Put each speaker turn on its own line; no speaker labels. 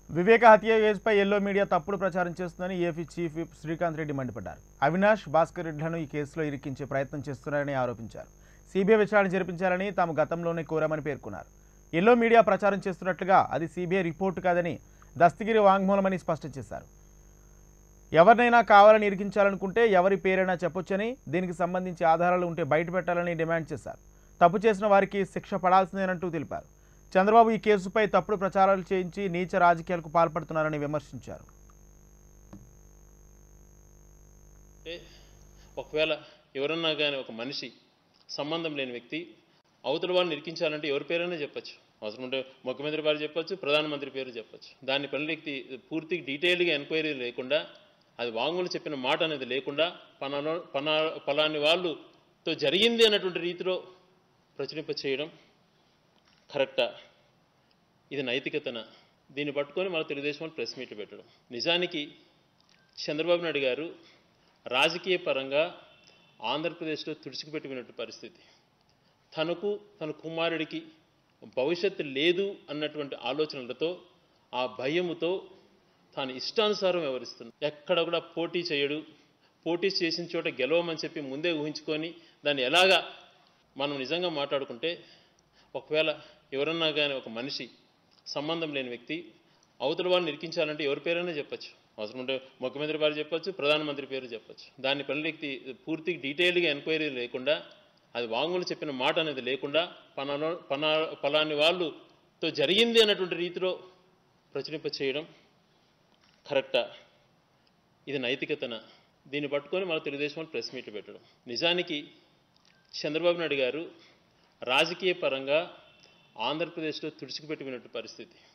వివేక హత్య కేసుపై yellow media తప్పుడు ప్రచారం చేస్తుందని AP chief whip Srikanth Reddy మండిపడ్డారు అవినాష్ భాస్కర్ రెడ్డిలను ఈ కేసులో ఇరికించే ప్రయత్నం చేస్తున్నారని ఆరోపించారు సిబిఐ విచారణ జరిపించాలని తాము గతంలోనే కోరామని పేర్కొన్నారు ఎల్లో మీడియా ప్రచారం చేస్తున్నట్లుగా అది సిబిఐ రిపోర్టు కాదని దస్తగిరి వాంగ్మూలమని స్పష్టం చేశారు ఎవరినైనా కావాలని ఇరికించాలనుకుంటే ఎవరి పేరైనా చెప్పొచ్చని దీనికి సంబంధించి ఆధారాలు ఉంటే బయట పెట్టాలని డిమాండ్ చేశారు తప్పు చేసిన వారికి శిక్ష పడాల్సిందేనంటూ తెలిపారు చంద్రబాబు ఈ కేసుపై తప్పుడు ప్రచారాలు చేయించి నీచ రాజకీయాలకు పాల్పడుతున్నారని విమర్శించారు
అంటే ఒకవేళ ఎవరన్నా కానీ ఒక మనిషి సంబంధం లేని వ్యక్తి అవతల వాళ్ళని ఇరికించాలంటే ఎవరి పేరైనా చెప్పొచ్చు అవసరం ఉంటే ముఖ్యమంత్రి పేరు చెప్పొచ్చు ప్రధానమంత్రి పేరు చెప్పొచ్చు దాన్ని పని వ్యక్తి పూర్తి డీటెయిల్గా ఎంక్వైరీ లేకుండా అది వాంగ్మూలు చెప్పిన మాట అనేది లేకుండా పలానా పనా పలాని వాళ్ళుతో జరిగింది అన్నటువంటి రీతిలో ప్రచురింప చేయడం కరెక్టా ఇది నైతికతన దీన్ని పట్టుకొని మన తెలుగుదేశం వాళ్ళు ప్రెస్ మీట్లు పెట్టడం నిజానికి చంద్రబాబు నాయుడు గారు రాజకీయ పరంగా ఆంధ్రప్రదేశ్లో తుడిచిపెట్టుకున్నట్టు పరిస్థితి తనకు తన కుమారుడికి భవిష్యత్తు లేదు అన్నటువంటి ఆలోచనలతో ఆ భయముతో తాను ఇష్టానుసారం వ్యవహరిస్తుంది ఎక్కడ కూడా పోటీ చేయడు పోటీ చేసిన చోట గెలవమని చెప్పి ముందే ఊహించుకొని దాన్ని ఎలాగా మనం నిజంగా మాట్లాడుకుంటే ఒకవేళ ఎవరన్నా కానీ ఒక మనిషి సంబంధం లేని వ్యక్తి అవతల వాళ్ళని ఇరికించాలంటే ఎవరి పేరైనా చెప్పొచ్చు అవసరం ఉంటే ముఖ్యమంత్రి పేరు చెప్పొచ్చు ప్రధానమంత్రి పేరు చెప్పొచ్చు దాన్ని పని వ్యక్తి పూర్తి డీటెయిల్గా ఎంక్వైరీ లేకుండా అది వాంగ్మూలు చెప్పిన మాట అనేది లేకుండా పలానా పనా పలాని వాళ్ళుతో జరిగింది అన్నటువంటి రీతిలో ప్రచురింప చేయడం కరెక్టా ఇది నైతికతన దీన్ని పట్టుకొని మన తెలుగుదేశం వాళ్ళు ప్రెస్ మీట్లు పెట్టడం నిజానికి చంద్రబాబు నాయుడు గారు రాజకీయ పరంగా ఆంధ్రప్రదేశ్లో తుడిచిపెట్టుకున్నట్టు పరిస్థితి